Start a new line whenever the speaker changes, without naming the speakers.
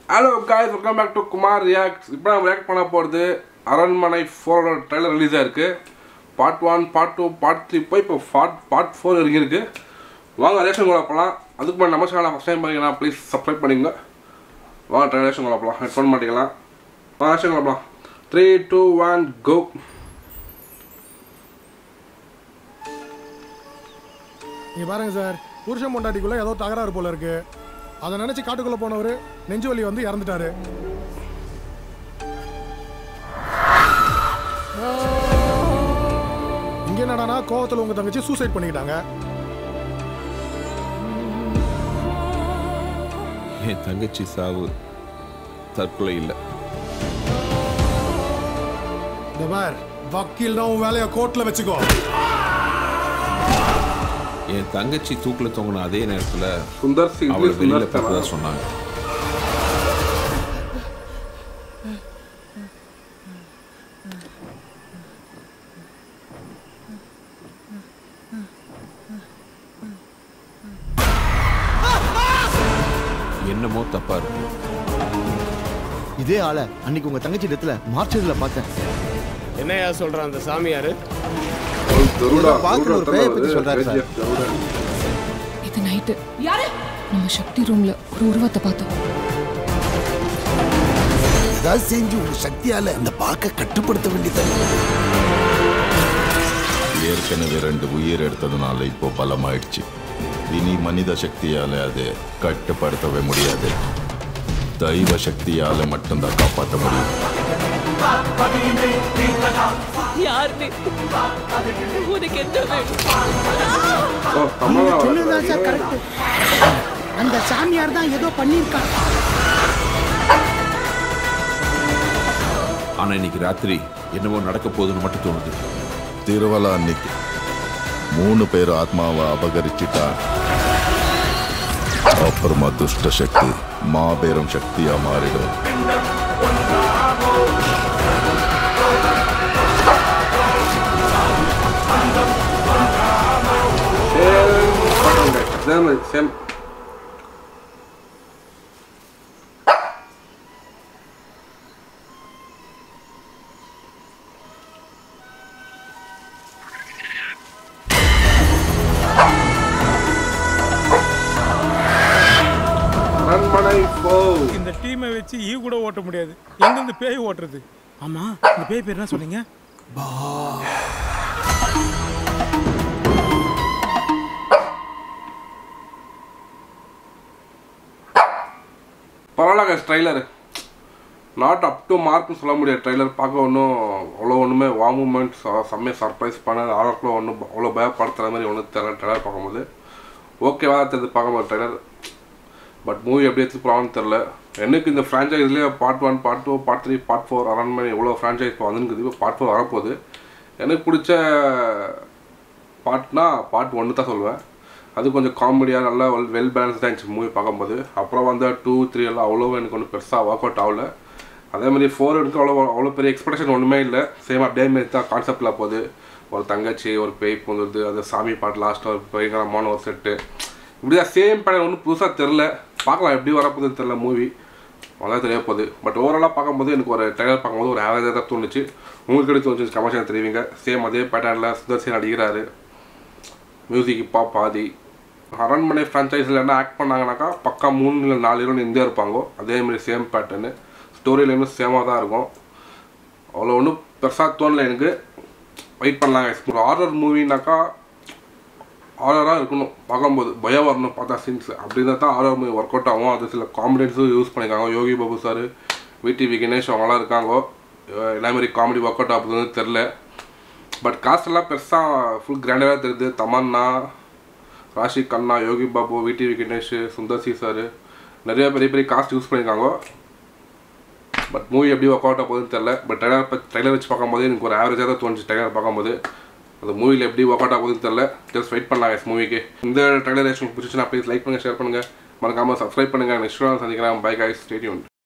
Hello guys welcome back to Kumar react இப்போ நம்ம react பண்ண போகிறது அரண்மனை ஃபோரோட ட்ரைலர் ரிலீஸ் ஆயிருக்கு part one part two part three போய் இப்போ பார்ட் பார்ட் ஃபோர் வரைக்கும் இருக்கு வாங்க ரேஷன் கூட போகலாம் அதுக்கு முன்னாடி நம்ம சேனலை ஃபஸ்ட் டைம் பண்ணிக்கலாம் ப்ளீஸ் சப்ஸ்கிரைப் பண்ணிங்க வாங்க ட்ரை ரேஷன் கூட போகலாம் ஹெட்ஃபோன் மாட்டிக்கலாம் வாங்க ரேஷன் கூட போகலாம் த்ரீ டூ ஒன் கோ
நீங்க பாருங்க சார் புருஷன் பொண்டாட்டிக்குள்ள ஏதோ தகராறு போல இருக்கு அதை நினைச்சு காட்டுக்குள்ள போனவர் நெஞ்சு வலி வந்து இறந்துட்டாரு இங்க என்னடானா கோவத்துல உங்க தங்கச்சி சூசைட் பண்ணிக்கிட்டாங்க
என் தங்கச்சி சாவு தற்கொலை இல்லை
இந்த பார் வக்கீல் தான் உன் வேலையை கோர்ட்ல வச்சுக்கோ
என் தங்கச்சி தூக்கில் தொங்கின அதே நேரத்தில்
சுந்தர் சி
அவளை வெளியில்
சுந்தர்
பார்த்ததா
சனா.
சொன்னாங்க என்னமோ தப்பா இருக்கு
இதே ஆளை அன்னைக்கு உங்க தங்கச்சி இடத்துல மார்ச்சரியில பார்த்தேன்
என்னையா சொல்றான் அந்த சாமியாரு
கருடா,
ஏதோ பாக்குற ஒரு
கருடா
பேயை
தலை
பத்தி
வருது,
சொல்றாரு சார்.
KGF கருடா.
இது நைட்டு நம்ம சக்தி ரூம்ல ஒரு உருவத்தை பார்த்தோம்
ஏதாவது செஞ்சு உங்க சக்தியால அந்த பாக்க கட்டுப்படுத்த வேண்டியது
ஏற்கனவே ரெண்டு உயிர் எடுத்ததுனால இப்போ பலமாயிடுச்சு இனி மனித சக்தியால அதை கட்டுப்படுத்தவே முடியாது தெய்வ சக்தியால மட்டும்தான் காப்பாற்ற முடியும்
யார் நீ உனக்கு என்ன வேணும்
ஓ, தமிழா
சொன்னதுதான் சார்
வருது.
கரெக்ட் அந்த சாமியார் தான் ஏதோ பண்ணியிருக்கான்
ஆனால் இன்னைக்கு ராத்திரி என்னவோ நடக்க போகுதுன்னு மட்டும் தோணுது
திருவலா அன்னைக்கு மூணு பேர் ஆத்மாவை அபகரிச்சிட்டா அப்புறமா துஷ்ட சக்தி மாபெரும் சக்தியா மாறிடும்
Same, same, same. அரண்மனை போ
இந்த டீமை வச்சு ஈ கூட ஓட்ட முடியாது எங்கிருந்து பேய் ஓட்டுறது ஆமா இந்த பேய் பேர் என்ன சொன்னீங்க
பரவாயில்ல ட்ரைலர் நாட் அப் டு மார்க்னு சொல்ல முடியாது ட்ரைலர் பார்க்க ஒன்றும் அவ்வளோ ஒன்றுமே வா மூமெண்ட் செம்மையாக சர்ப்ரைஸ் பண்ண ஆரத்தில் ஒன்றும் அவ்வளோ பயப்படுத்துகிற மாதிரி ஒன்றும் தெரியல ட்ரைலர் பார்க்கும்போது ஓகேவா தெரியுது பார்க்கும்போது ட்ரைலர் பட் மூவி எப்படி எடுத்து போகலான்னு தெரில எனக்கு இந்த ஃப்ரான்ச்சைஸ்லேயே part one part two part three part four Aranmanai இவ்வளோ ஃப்ரான்ச்சைஸ் இப்போ வந்துருக்குது இப்போ பார்ட் ஃபோர் வரப்போகுது எனக்கு பிடிச்ச பார்ட்னா பார்ட் ஒன்று தான் சொல்லுவேன் அது கொஞ்சம் காமெடியாக நல்லா வெல் பேலன்ஸ்டாக இருந்துச்சு மூவி பார்க்கும்போது அப்புறம் வந்து டூ த்ரீ எல்லாம் அவ்வளோ எனக்கு ஒன்றும் பெருசாக ஒர்க் அவுட் ஆகல அதே மாதிரி ஃபோர் எடுக்க அவ்வளோ அவ்வளோ பெரிய எக்ஸ்பெக்டேஷன் ஒன்றுமே இல்லை சேம் அப்படியே மாதிரி தான் கான்செப்டில் போகுது ஒரு தங்கச்சி ஒரு பேய் பூந்துருது அது சாமி பாட்டு லாஸ்ட்டாக ஒரு பயங்கரமான ஒரு செட்டு இப்படி தான் சேம் பேட்டர்ன் ஒன்றும் புதுசாக தெரில பார்க்கலாம் எப்படி வரப்போகுதுன்னு தெரில மூவி அதான் தெரிய போகுது பட் ஓவராலாக பார்க்கும்போது எனக்கு ஒரு ட்ரைலர் பார்க்கும்போது ஒரு ஆவரேஜாக தான் தோணுச்சு உங்களுக்கு எப்படி தோணுச்சு கமர்ஷியல் தெரிவிங்க சேம் அதே பேட்டர்னில் சுதர்சன் நடிக்கிறாரு மியூசிக் இப்போ பாதி அரண்மனை ஃப்ரான்ச்சைஸில் என்ன ஆக்ட் பண்ணாங்கனாக்கா பக்கா மூணு இல்லை நாலு ஹீரோன் இந்தியா இருப்பாங்க அதே மாதிரி சேம் பேட்டர்னு ஸ்டோரியிலேருந்து சேமாக தான் இருக்கும் அவ்வளோ ஒன்றும் பெருசாக தோணல எனக்கு வெயிட் பண்ணலாங்க ஒரு ஹாரர் மூவினாக்கா ஹாரராக இருக்கணும் பார்க்கும்போது பயம் வரணும் பார்த்தா சீன்ஸ் அப்படின்னா தான் ஹாரர் மூவி ஒர்க் அவுட் ஆகும் அது சில காமெடியன்ஸும் யூஸ் பண்ணியிருக்காங்க யோகி பாபு சார் விடிவி கணேஷ் அவங்களாம் இருக்காங்க அஹ் என்ன மாதிரி காமெடி ஒர்க் அவுட் ஆகுதுன்னு தெரில பட் காஸ்ட் எல்லாம் பெருசாக ஃபுல் கிராண்டராக தெரியுது Tamannaah Raashi Khanna Yogi Babu VTV Ganesh Sundar C sir நிறைய பெரிய பெரிய காஸ்ட் யூஸ் பண்ணியிருக்காங்க பட் மூவி எப்படி ஒர்க் அவுட் போகுதுன்னு தெரில பட் ட்ரைலர் ட்ரைலர் வச்சு பார்க்கும்போது எனக்கு ஒரு ஆவரேஜாக தான் தோணுச்சு ட்ரைலர் பார்க்கும்போது அந்த மூவியில் எப்படி ஒர்க் அவுட் ஆகுதுன்னு தெரில ஜஸ்ட் வெயிட் பண்ணலாம் எஸ் மூவிக்கு இந்த ட்ரைலர் உங்களுக்கு பிடிச்சிச்சுன்னா ப்ளீஸ் லைக் பண்ணுங்கள் ஷேர் பண்ணுங்கள் மறக்காமல் சப்ஸ்கிரைப் பண்ணுங்கள் நெக்ஸ்ட் சந்திக்கிறேன் பை காய்ஸ் ஸ்டேடியூன்